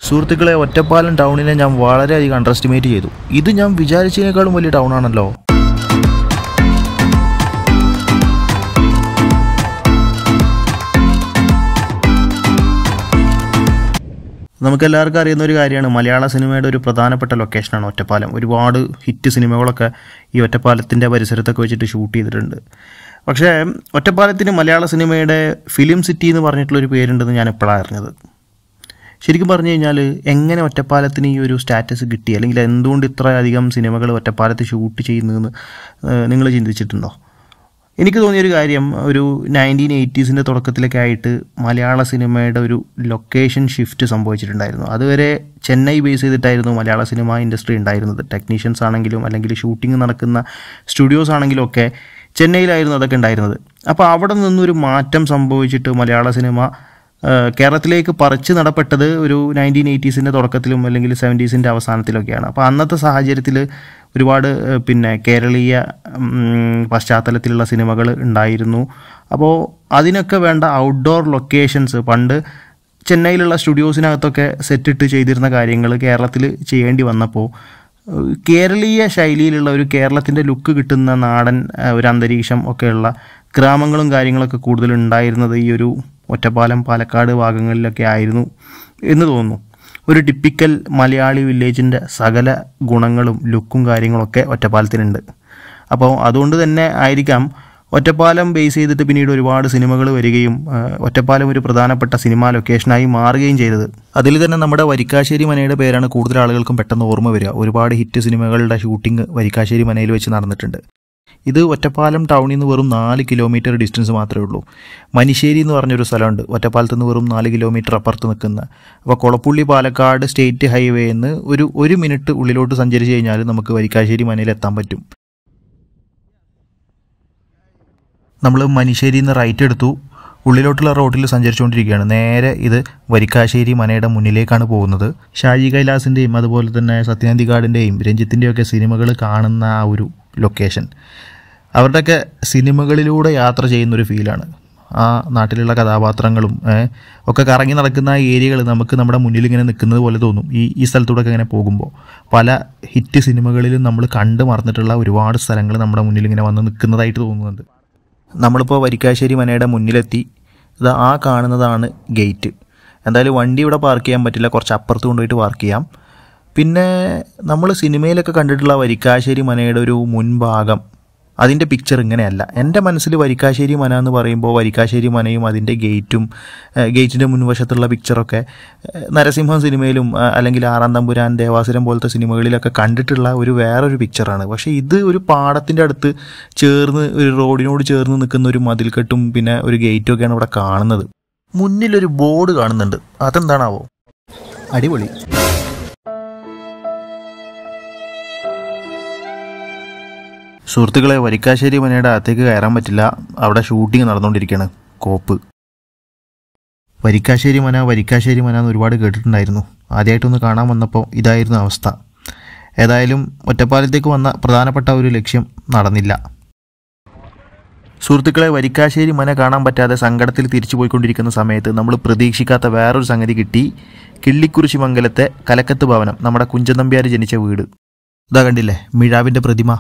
സുഹൃത്തുക്കളെ ഒറ്റപ്പാലം ടൗണിനെ ഞാൻ വളരെയധികം അണ്ടർ എസ്റ്റിമേറ്റ് ചെയ്തു ഇത് ഞാൻ വിചാരിച്ചതിനേക്കാളും വലിയ ടൗൺ ആണല്ലോ നമുക്കെല്ലാവർക്കും അറിയുന്ന ഒരു കാര്യമാണ് മലയാള സിനിമയുടെ ഒരു പ്രധാനപ്പെട്ട ലൊക്കേഷനാണ് ഒറ്റപ്പാലം ഒരുപാട് ഹിറ്റ് സിനിമകളൊക്കെ ഈ ഒറ്റപ്പാലത്തിൻ്റെ പരിസരത്തൊക്കെ വെച്ചിട്ട് ഷൂട്ട് ചെയ്തിട്ടുണ്ട് പക്ഷേ ഒറ്റപ്പാലത്തിന് മലയാള സിനിമയുടെ ഫിലിം സിറ്റി എന്ന് പറഞ്ഞിട്ടുള്ളൊരു പേരുണ്ടെന്ന് ഞാൻ എപ്പോഴാണ് അറിഞ്ഞത് ശരിക്കും പറഞ്ഞു കഴിഞ്ഞാൽ എങ്ങനെ ഒറ്റപ്പാലത്തിന് ഈ ഒരു സ്റ്റാറ്റസ് കിട്ടി അല്ലെങ്കിൽ എന്തുകൊണ്ട് ഇത്ര അധികം സിനിമകൾ ഒറ്റപ്പാലത്ത് ഷൂട്ട് ചെയ്യുന്നതെന്ന് നിങ്ങൾ ചിന്തിച്ചിട്ടുണ്ടോ എനിക്ക് തോന്നിയൊരു കാര്യം ഒരു നയൻറ്റീൻ എയ്റ്റീസിൻ്റെ തുടക്കത്തിലൊക്കെ ആയിട്ട് മലയാള സിനിമയുടെ ഒരു ലൊക്കേഷൻ ഷിഫ്റ്റ് സംഭവിച്ചിട്ടുണ്ടായിരുന്നു അതുവരെ ചെന്നൈ ബേസ് ചെയ്തിട്ടായിരുന്നു മലയാള സിനിമ ഇൻഡസ്ട്രി ഉണ്ടായിരുന്നത് ടെക്നീഷ്യൻസ് ആണെങ്കിലും അല്ലെങ്കിൽ ഷൂട്ടിംഗ് നടക്കുന്ന സ്റ്റുഡിയോസ് ആണെങ്കിലും ഒക്കെ ചെന്നൈയിലായിരുന്നു അതൊക്കെ ഉണ്ടായിരുന്നത് അപ്പോൾ അവിടെ നിന്നൊരു മാറ്റം സംഭവിച്ചിട്ട് മലയാള സിനിമ ആ, കേരളത്തിലേക്ക് പറിച്ച് നടപ്പെട്ടത് ഒരു നയൻറ്റീൻ എയ്റ്റീസിൻ്റെ തുടക്കത്തിലും അല്ലെങ്കിൽ സെവൻറ്റീസിൻ്റെ അവസാനത്തിലൊക്കെയാണ് അപ്പോൾ അന്നത്തെ സാഹചര്യത്തിൽ ഒരുപാട് ആ, പിന്നെ കേരളീയ ഉം, പശ്ചാത്തലത്തിലുള്ള സിനിമകൾ ഉണ്ടായിരുന്നു അപ്പോൾ അതിനൊക്കെ വേണ്ട ഔട്ട്ഡോർ ലൊക്കേഷൻസ് പണ്ട് ചെന്നൈയിലുള്ള സ്റ്റുഡിയോസിനകത്തൊക്കെ സെറ്റിട്ട് ചെയ്തിരുന്ന കാര്യങ്ങൾ കേരളത്തിൽ ചെയ്യേണ്ടി വന്നപ്പോൾ ഏഹ് കേരളീയ ശൈലിയിലുള്ള ഒരു കേരളത്തിൻ്റെ ലുക്ക് കിട്ടുന്ന നാടൻ ഏഹ് ഒരു അന്തരീക്ഷം ഒക്കെയുള്ള ഗ്രാമങ്ങളും കാര്യങ്ങളൊക്കെ കൂടുതൽ ഉണ്ടായിരുന്നത് ഈ ഒരു ഒറ്റപ്പാലം പാലക്കാട് ഭാഗങ്ങളിലൊക്കെ ആയിരുന്നു എന്ന് തോന്നുന്നു ഒരു ടിപ്പിക്കൽ മലയാളി വില്ലേജിൻ്റെ സകല ഗുണങ്ങളും ലുക്കും കാര്യങ്ങളൊക്കെ ഒറ്റപ്പാലത്തിനുണ്ട് അപ്പോൾ അതുകൊണ്ട് തന്നെ ആയിരിക്കാം ഒറ്റപ്പാലം ബേസ് ചെയ്തിട്ട് പിന്നീട് ഒരുപാട് സിനിമകൾ വരികയും ആ, ഒറ്റപ്പാലം ഒരു പ്രധാനപ്പെട്ട സിനിമാ ലൊക്കേഷനായി മാറുകയും ചെയ്തത് അതിൽ തന്നെ നമ്മുടെ വരിക്കാശ്ശേരി മനയുടെ പേരാണ് കൂടുതൽ ആളുകൾക്കും പെട്ടെന്ന് ഓർമ്മ വരിക ഒരുപാട് ഹിറ്റ് സിനിമകളുടെ ഷൂട്ടിംഗ് വരിക്കാശ്ശേരി മനയിൽ വെച്ച് നടന്നിട്ടുണ്ട് ഇത് ഒറ്റപ്പാലം ടൗണിൽ നിന്ന് വെറും നാല് കിലോമീറ്റർ ഡിസ്റ്റൻസ് മാത്രമേ ഉള്ളൂ മനിശ്ശേരി എന്ന് പറഞ്ഞൊരു സ്ഥലമുണ്ട് ഒറ്റപ്പാലത്ത് നിന്ന് വെറും നാല് കിലോമീറ്റർ അപ്പുറത്ത് നിൽക്കുന്ന അപ്പോൾ കൊളപ്പുള്ളി പാലക്കാട് സ്റ്റേറ്റ് ഹൈവേയിൽ നിന്ന് ഒരു ഒരു മിനിറ്റ് ഉള്ളിലോട്ട് സഞ്ചരിച്ച് കഴിഞ്ഞാൽ നമുക്ക് വരിക്കാശ്ശേരി മനയിൽ എത്താൻ പറ്റും നമ്മൾ മനിശ്ശേരിയിൽ നിന്ന് റൈറ്റ് എടുത്തു ഉള്ളിലോട്ടുള്ള റോഡിൽ സഞ്ചരിച്ചുകൊണ്ടിരിക്കുകയാണ് നേരെ ഇത് വരിക്കാശ്ശേരി മനയുടെ മുന്നിലേക്കാണ് പോകുന്നത് ഷാജി കൈലാസിൻ്റെയും അതുപോലെ തന്നെ സത്യനന്ദിക്കാടിൻ്റെയും രഞ്ജിത്തിൻ്റെയും ഒക്കെ സിനിമകൾ കാണുന്ന ആ ഒരു ലൊക്കേഷൻ അവരുടെയൊക്കെ സിനിമകളിലൂടെ യാത്ര ചെയ്യുന്നൊരു ഫീലാണ് ആ നാട്ടിലുള്ള കഥാപാത്രങ്ങളും ഏ, ഒക്കെ കറങ്ങി നടക്കുന്ന ആ ഏരിയകൾ നമുക്ക് നമ്മുടെ മുന്നിൽ ഇങ്ങനെ നിൽക്കുന്നത് പോലെ തോന്നും ഈ ഈ സ്ഥലത്തൂടെ ഒക്കെ ഇങ്ങനെ പോകുമ്പോൾ പല ഹിറ്റ് സിനിമകളിലും നമ്മൾ കണ്ടു മറന്നിട്ടുള്ള ഒരുപാട് സ്ഥലങ്ങൾ നമ്മുടെ മുന്നിൽ ഇങ്ങനെ വന്ന് നിൽക്കുന്നതായിട്ട് തോന്നുന്നുണ്ട് നമ്മളിപ്പോൾ വരിക്കാശ്ശേരി മനയുടെ മുന്നിലെത്തി ഇത് ആ കാണുന്നതാണ് ഗേറ്റ് എന്തായാലും വണ്ടി ഇവിടെ പാർക്ക് ചെയ്യാൻ പറ്റില്ല കുറച്ച് അപ്പുറത്ത് കൊണ്ടുപോയിട്ട് പാർക്ക് ചെയ്യാം പിന്നെ നമ്മൾ സിനിമയിലൊക്കെ കണ്ടിട്ടുള്ള വരിക്കാശ്ശേരി മനയുടെ ഒരു മുൻഭാഗം അതിൻ്റെ പിക്ചർ ഇങ്ങനെയല്ല എൻ്റെ മനസ്സിൽ വരിക്കാശ്ശേരി മന എന്ന് പറയുമ്പോൾ വരിക്കാശ്ശേരി മനയും അതിൻ്റെ ഗേറ്റും ഗേറ്റിൻ്റെ മുൻവശത്തുള്ള പിക്ചറൊക്കെ ഏഹ്, നരസിംഹം സിനിമയിലും ആ, അല്ലെങ്കിൽ ആറാം തമ്പുരാൻ ദേവാസുരം പോലത്തെ സിനിമകളിലൊക്കെ കണ്ടിട്ടുള്ള ഒരു വേറൊരു പിക്ചറാണ് പക്ഷേ ഇത് ഒരു പാടത്തിൻ്റെ അടുത്ത് ചേർന്ന് ഒരു റോഡിനോട് ചേർന്ന് നിൽക്കുന്ന ഒരു മതിൽക്കെട്ടും പിന്നെ ഒരു ഗേറ്റും ഒക്കെയാണ് ഇവിടെ കാണുന്നത് മുന്നിലൊരു ബോർഡ് കാണുന്നുണ്ട് അതെന്താണാവോ അടിപൊളി സുഹൃത്തുക്കളെ വരിക്കാശ്ശേരി മനയുടെ അകത്തേക്ക് കയറാൻ പറ്റില്ല അവിടെ ഷൂട്ടിംഗ് നടന്നുകൊണ്ടിരിക്കുകയാണ് കോപ്പ് വരിക്കാശ്ശേരി മന വരിക്കാശ്ശേരി മന എന്ന് ഒരുപാട് കേട്ടിട്ടുണ്ടായിരുന്നു ആദ്യമായിട്ടൊന്ന് കാണാൻ വന്നപ്പോൾ ഇതായിരുന്നു അവസ്ഥ ഏതായാലും ഒറ്റപ്പാലത്തേക്ക് വന്ന പ്രധാനപ്പെട്ട ഒരു ലക്ഷ്യം നടന്നില്ല സുഹൃത്തുക്കളെ വരിക്കാശ്ശേരി മന കാണാൻ പറ്റാതെ സങ്കടത്തിൽ തിരിച്ചു പോയിക്കൊണ്ടിരിക്കുന്ന സമയത്ത് നമ്മൾ പ്രതീക്ഷിക്കാത്ത വേറൊരു സംഗതി കിട്ടി കിള്ളിക്കുറിശി മംഗലത്തെ കലക്കത്ത് ഭവനം നമ്മുടെ കുഞ്ചൻ നമ്പ്യാർ ജനിച്ച വീട് ഇതാ കണ്ടില്ലേ മിഴാവിൻ്റെ പ്രതിമ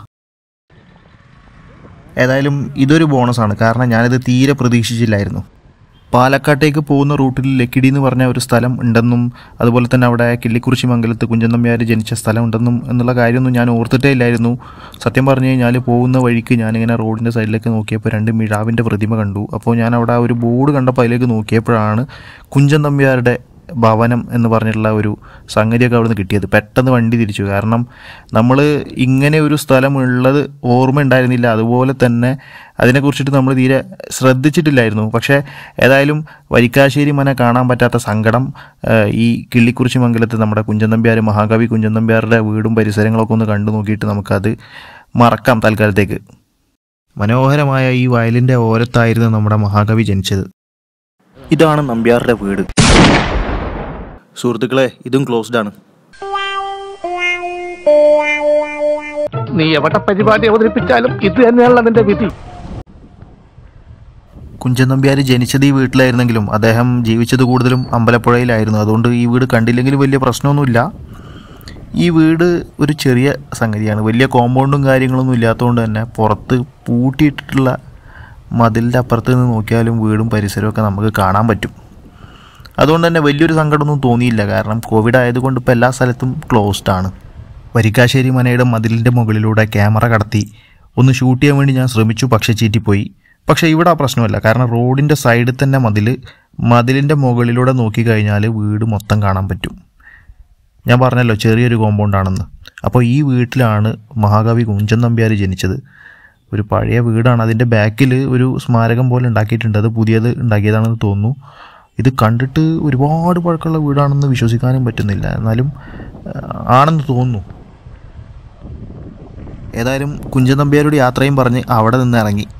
ഏതായാലും ഇതൊരു ബോണസാണ് കാരണം ഞാനിത് തീരെ പ്രതീക്ഷിച്ചില്ലായിരുന്നു പാലക്കാട്ടേക്ക് പോകുന്ന റൂട്ടിൽ ലക്കിടി എന്ന് പറഞ്ഞ ഒരു സ്ഥലം ഉണ്ടെന്നും അതുപോലെ തന്നെ അവിടെ കിള്ളിക്കുറിശി മംഗലത്ത് കുഞ്ചൻ നമ്പ്യാർ ജനിച്ച സ്ഥലം ഉണ്ടെന്നും എന്നുള്ള കാര്യമൊന്നും ഞാൻ ഓർത്തിട്ടേ ഇല്ലായിരുന്നു സത്യം പറഞ്ഞു കഴിഞ്ഞാൽ പോകുന്ന വഴിക്ക് ഞാനിങ്ങനെ റോഡിൻ്റെ സൈഡിലേക്ക് നോക്കിയപ്പോൾ രണ്ട് മിഴാവിൻ്റെ പ്രതിമ കണ്ടു അപ്പോൾ ഞാൻ അവിടെ ആ ഒരു ബോർഡ് കണ്ടപ്പോൾ അതിലേക്ക് നോക്കിയപ്പോഴാണ് കുഞ്ചൻ നമ്പ്യാരുടെ ഭവനം എന്ന് പറഞ്ഞിട്ടുള്ള ഒരു സംഗതിയൊക്കെ അവിടുന്ന് കിട്ടിയത് പെട്ടെന്ന് വണ്ടി തിരിച്ചു കാരണം നമ്മൾ ഇങ്ങനെ ഒരു സ്ഥലം ഉള്ളത് ഓർമ്മ ഉണ്ടായിരുന്നില്ല അതുപോലെ തന്നെ അതിനെക്കുറിച്ചിട്ട് നമ്മൾ തീരെ ശ്രദ്ധിച്ചിട്ടില്ലായിരുന്നു പക്ഷേ ഏതായാലും വരിക്കാശ്ശേരി മന കാണാൻ പറ്റാത്ത സങ്കടം ആ, ഈ കിള്ളിക്കുറിശി മംഗലത്ത് നമ്മുടെ കുഞ്ചൻ നമ്പ്യാർ മഹാകവി കുഞ്ചൻ നമ്പ്യാരുടെ വീടും പരിസരങ്ങളൊക്കെ ഒന്ന് കണ്ടു നോക്കിയിട്ട് നമുക്കത് മറക്കാം തൽക്കാലത്തേക്ക് മനോഹരമായ ഈ വയലിൻ്റെ ഓരത്തായിരുന്നു നമ്മുടെ മഹാകവി ജനിച്ചത് ഇതാണ് നമ്പ്യാരുടെ വീട് സുഹൃത്തുക്കളെ ഇതും ക്ലോസ്ഡ് ആണ് നീ എവിടെ പരിപാടി അവതരിപ്പിച്ചാലും ഇത് തന്നെയാണല്ലോ നിന്റെ വിധി കുഞ്ചൻ നമ്പ്യാർ ജനിച്ചത് ഈ വീട്ടിലായിരുന്നെങ്കിലും അദ്ദേഹം ജീവിച്ചത് കൂടുതലും അമ്പലപ്പുഴയിലായിരുന്നു അതുകൊണ്ട് ഈ വീട് കണ്ടില്ലെങ്കിലും വലിയ പ്രശ്നമൊന്നുമില്ല ഈ വീട് ഒരു ചെറിയ സംഗതിയാണ് വലിയ കോമ്പൗണ്ടും കാര്യങ്ങളൊന്നും ഇല്ലാത്തതുകൊണ്ട് തന്നെ പുറത്ത് പൂട്ടിയിട്ടിട്ടുള്ള മതിലിൻ്റെ അപ്പുറത്ത് നിന്ന് നോക്കിയാലും വീടും പരിസരവും ഒക്കെ നമുക്ക് കാണാൻ പറ്റും അതുകൊണ്ട് തന്നെ വലിയൊരു സങ്കടമൊന്നും തോന്നിയില്ല കാരണം കോവിഡ് ആയതുകൊണ്ട് ഇപ്പോൾ എല്ലാ സ്ഥലത്തും ക്ലോസ്ഡ് ആണ് വരിക്കാശ്ശേരി മനയുടെ മതിലിൻ്റെ മുകളിലൂടെ ക്യാമറ കടത്തി ഒന്ന് ഷൂട്ട് ചെയ്യാൻ വേണ്ടി ഞാൻ ശ്രമിച്ചു പക്ഷേ ചീറ്റിപ്പോയി പക്ഷേ ഇവിടെ ആ പ്രശ്നമല്ല കാരണം റോഡിൻ്റെ സൈഡിൽ തന്നെ മതിൽ മതിലിൻ്റെ മുകളിലൂടെ നോക്കിക്കഴിഞ്ഞാൽ വീട് മൊത്തം കാണാൻ പറ്റും ഞാൻ പറഞ്ഞല്ലോ ചെറിയൊരു കോമ്പൗണ്ടാണെന്ന് അപ്പോൾ ഈ വീട്ടിലാണ് മഹാകവി കുഞ്ചൻ നമ്പ്യാർ ജനിച്ചത് ഒരു പഴയ വീടാണ് അതിൻ്റെ ബാക്കിൽ ഒരു സ്മാരകം പോലെ ഉണ്ടാക്കിയിട്ടുണ്ട് അത് പുതിയത് ഉണ്ടാക്കിയതാണെന്ന് തോന്നുന്നു ഇത് കണ്ടിട്ട് ഒരുപാട് പഴക്കമുള്ള വീടാണെന്ന് വിശ്വസിക്കാനും പറ്റുന്നില്ല എന്നാലും ആ, ആണെന്ന് തോന്നുന്നു ഏതായാലും കുഞ്ചൻ നമ്പ്യാരുടെ യാത്രയും പറഞ്ഞ് അവിടെ നിന്ന് ഇറങ്ങി